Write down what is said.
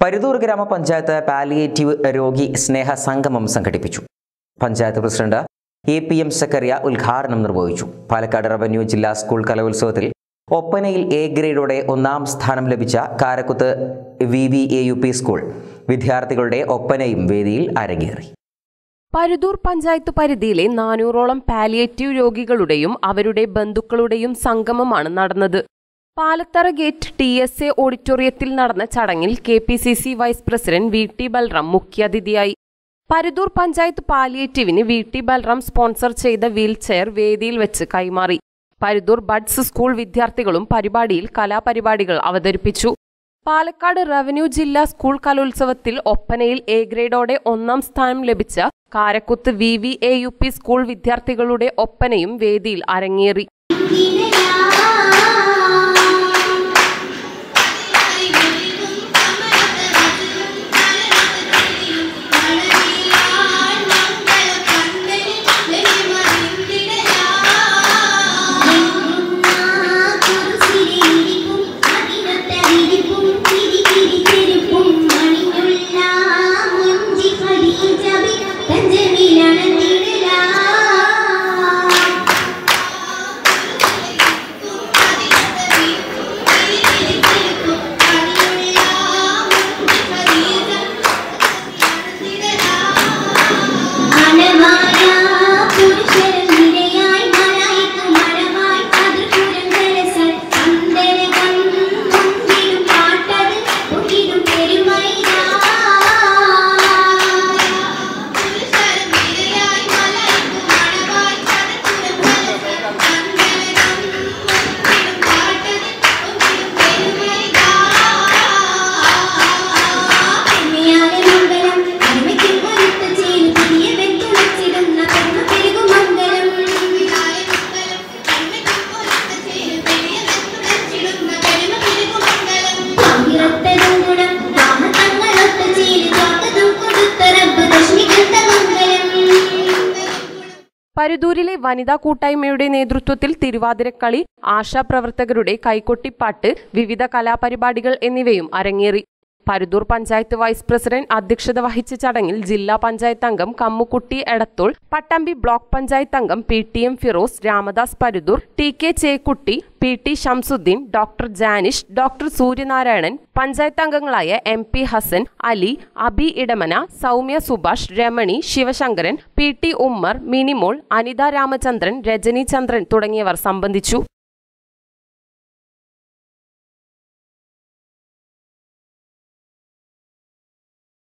പരുതൂർ ഗ്രാമപഞ്ചായത്ത് പാലിയേറ്റീവ് രോഗി സ്നേഹ സംഗമം സംഘടിപ്പിച്ചു panchayat president A P M Zakariya ഉദ്ഘാടനം നിർവഹിച്ചു പാലക്കാട് റവന്യൂ ജില്ലാ സ്കൂൾ കലോത്സവത്തിൽ ഒപ്പനയിൽ എ ഗ്രേഡോടെ ഒന്നാം സ്ഥാനം ലഭിച്ച Karakkuth V V A U P school വിദ്യാർത്ഥികളുടെ ഒപ്പനയും വേദിയിൽ അരങ്ങേറി പരുതൂർ പഞ്ചായത്ത് പരിധിയിലെ നാനൂറോളം പാലിയേറ്റീവ് രോഗികളുടെയും അവരുടെ ബന്ധുക്കളുടെയും സംഗമമാണ് നടന്നത് Palathara gate T S A ഓഡിറ്റോറിയത്തിൽ നടന്ന ചടങ്ങിൽ K P C C vice president V T Balram മുഖ്യാതിഥിയായി പരുതൂർ പഞ്ചായത്ത് പാലിയേറ്റീവിന് വി ടി ബൽറാം സ്പോൺസർ ചെയ്ത വീൽചെയർ വേദിയിൽ വെച്ച് കൈമാറി പരുതൂർ ബഡ്സ് സ്കൂൾ വിദ്യാർത്ഥികളും പരിപാടിയിൽ കലാപരിപാടികൾ അവതരിപ്പിച്ചു പാലക്കാട് റവന്യൂ ജില്ലാ സ്കൂൾ കലോത്സവത്തിൽ ഒപ്പനയിൽ എ ഗ്രേഡോടെ ഒന്നാം സ്ഥാനം ലഭിച്ച Karakkuth V V A U P school വിദ്യാർത്ഥികളുടെ ഒപ്പനയും വേദിയിൽ അരങ്ങേറി പരുതൂരിലെ വനിതാ കൂട്ടായ്മയുടെ നേതൃത്വത്തിൽ തിരുവാതിരക്കളി ആശാപ്രവർത്തകരുടെ കൈകൊട്ടിപ്പാട്ട് വിവിധ കലാപരിപാടികൾ എന്നിവയും അരങ്ങേറി പരുതൂർ പഞ്ചായത്ത് വൈസ് പ്രസിഡന്റ് അധ്യക്ഷത വഹിച്ച ചടങ്ങിൽ ജില്ലാ പഞ്ചായത്ത് അംഗം കമ്മുക്കുട്ടി എടത്തോൾ പട്ടാമ്പി ബ്ലോക്ക് പഞ്ചായത്ത് അംഗം P T M Firoz Ramadas Paruthur T K Chekkutty P T Shamsuddin doctor Janish doctor Suryanarayanan panchayat അംഗങ്ങളായ M P Hasan Ali Abi Edamana Soumya Subhash Ramani Sivasankaran P T Ummer Minimol Anitha Ramachandran Rajani Chandran തുടങ്ങിയവർ സംബന്ധിച്ചു